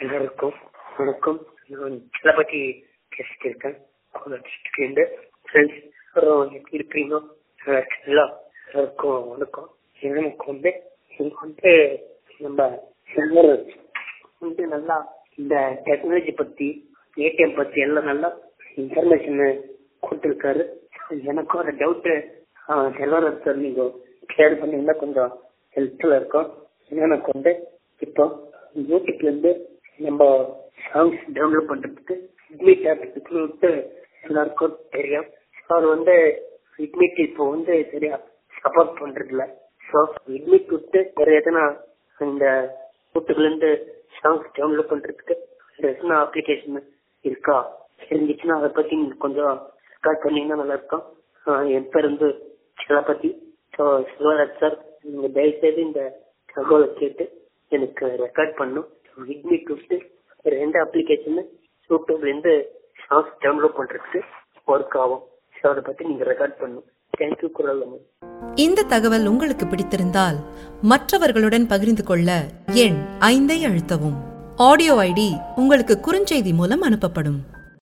எல்லாருக்கும் வணக்கம் நான் தளபதி பேசிட்டு இருக்கேன் டிஸ்ட்ரிக்ட்லேருந்து ஃப்ரெண்ட்ஸ் அப்புறம் எப்படி இருக்கிறீங்க நல்லா இருக்கீங்களா எல்லாருக்கும் வணக்கம் எனக்கு வந்து எனக்கு வந்து நம்ம செல்வர் வந்து நல்லா இந்த டெக்னாலஜி பத்தி ஏடிஎம் பத்தி எல்லாம் நல்லா இன்ஃபர்மேஷன் கொடுத்துருக்காரு எனக்கும் அந்த டவுட்டு செல்வர் சார் நீங்க கிளியர் பண்ணீங்கன்னா கொஞ்சம் ஹெல்ப்ஃபுல்லா இருக்கும் எனக்கு வந்து இப்போ யூடியூப்ல இருந்து நம்ம சாங்ஸ் டவுன்லோட் பண்றதுக்கு அட்மிட் ஆகிறதுக்கு எல்லாருக்கும் தெரியும் அவர் வந்து அட்மிட் இப்போ வந்து சரியா சப்போர்ட் பண்றது இல்ல ஸோ அட்மிட் விட்டு வேற எதனா இந்த யூடியூப்ல இருந்து சாங்ஸ் டவுன்லோட் பண்றதுக்கு எதனா அப்ளிகேஷன் இருக்கா இருந்துச்சுன்னா அதை பத்தி நீங்க கொஞ்சம் ரெக்கார்ட் பண்ணீங்கன்னா நல்லா இருக்கும் ஆஹ் என் பேர் வந்து சிலபதி ஸோ சிவராஜ் சார் நீங்க தயவுசெய்து இந்த தகவலை கேட்டு எனக்கு ரெக்கார்ட் பண்ணும் விட்மிட் விட்டு ரெண்டு அப்ளிகேஷன் யூடியூப்ல இருந்து சாங்ஸ் டவுன்லோட் பண்றதுக்கு ஒர்க் ஆகும் ஸோ அதை பத்தி நீங்க ரெக்கார்ட் பண்ணும் தேங்க்யூ குரல் அம்மா இந்த தகவல் உங்களுக்கு பிடித்திருந்தால் மற்றவர்களுடன் பகிர்ந்து கொள்ள எண் ஐந்தை அழுத்தவும் ஆடியோ ஐடி உங்களுக்கு குறுஞ்செய்தி மூலம் அனுப்பப்படும்